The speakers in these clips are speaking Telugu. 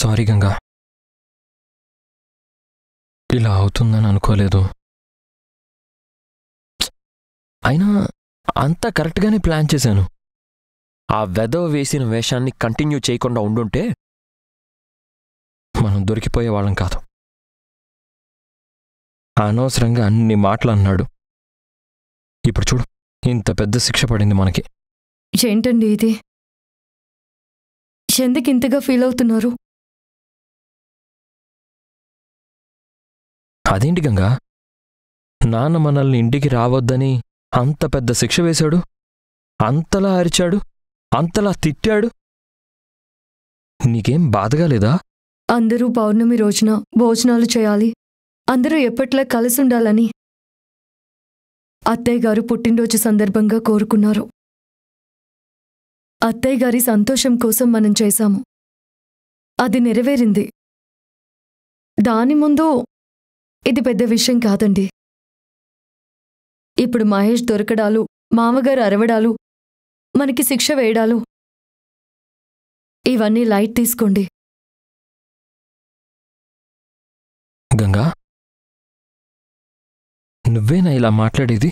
సారీ గంగా ఇలా అవుతుందని అనుకోలేదు అయినా అంతా కరెక్ట్గానే ప్లాన్ చేశాను ఆ వెదవ వేసిన వేషాన్ని కంటిన్యూ చేయకుండా ఉండుంటే మనం దొరికిపోయే వాళ్ళం కాదు అనవసరంగా అన్ని మాటలు అన్నాడు ఇప్పుడు చూడు ఇంత పెద్ద శిక్ష పడింది మనకి ఏంటండి ఇది ఎందుకు ఇంతగా ఫీల్ అవుతున్నారు అదేంటి గంగా నాన్న మనల్ని ఇంటికి రావద్దని అంత పెద్ద శిక్ష వేశాడు అంతలా అరిచాడు అంతలా తిట్టాడు నీకేం బాధగా లేదా అందరూ పౌర్ణమి రోజున భోజనాలు చేయాలి అందరూ ఎప్పట్లా కలిసి ఉండాలని అత్తయ్య గారు పుట్టినరోజు సందర్భంగా కోరుకున్నారు అత్తయ్య గారి సంతోషం కోసం మనం చేశాము అది నెరవేరింది దాని ముందు ఇది పెద్ద విషయం కాదండి ఇప్పుడు మహేష్ దొరకడాలు మామగారు అరవడాలు మనకి శిక్ష వేయడాలు ఇవన్నీ లైట్ తీసుకోండి గంగా నువ్వేనా ఇలా మాట్లాడేది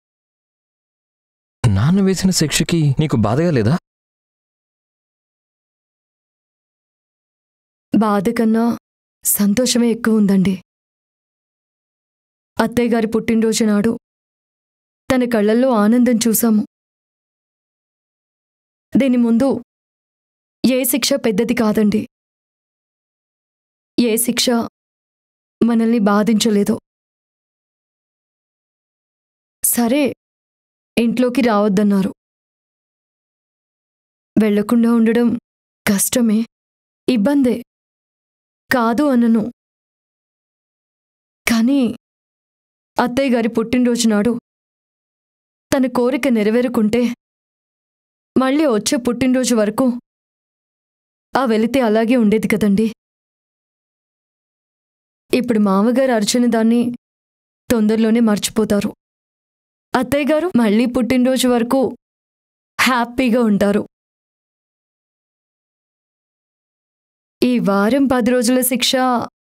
నాన్న వేసిన శిక్షకి నీకు బాధగా లేదా బాధ కన్నా సంతోషమే ఎక్కువ ఉందండి అత్తయ్య గారి పుట్టినరోజు నాడు తన కళ్ళల్లో ఆనందం చూశాము దీని ముందు ఏ శిక్ష పెద్దది కాదండి ఏ శిక్ష మనల్ని బాధించలేదు సరే ఇంట్లోకి రావద్దన్నారు వెళ్లకుండా ఉండడం కష్టమే ఇబ్బందే కాదు అనను కానీ అత్తయ్య గారి పుట్టినరోజు నాడు తన కోరిక నెరవేరుకుంటే మళ్ళీ వచ్చే పుట్టినరోజు వరకు ఆ వెళితే అలాగే ఉండేది కదండి ఇప్పుడు మామగారు అర్చన దాన్ని తొందరలోనే మర్చిపోతారు అత్తయ్య గారు మళ్ళీ పుట్టినరోజు వరకు హ్యాపీగా ఉంటారు ఈ వారం పది రోజుల శిక్ష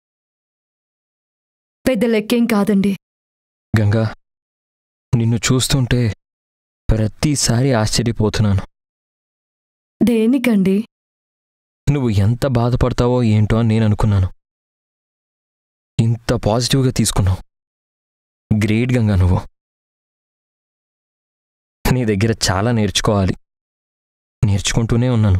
పెద్ద లెక్కేం కాదండి గంగా నిన్ను చూస్తుంటే ప్రతిసారి ఆశ్చర్యపోతున్నాను దేనికండి నువ్వు ఎంత బాధపడతావో ఏంటో అని నేను అనుకున్నాను ఇంత పాజిటివ్గా తీసుకున్నావు గ్రేట్ గంగా నువ్వు నీ దగ్గర చాలా నేర్చుకోవాలి నేర్చుకుంటూనే ఉన్నాను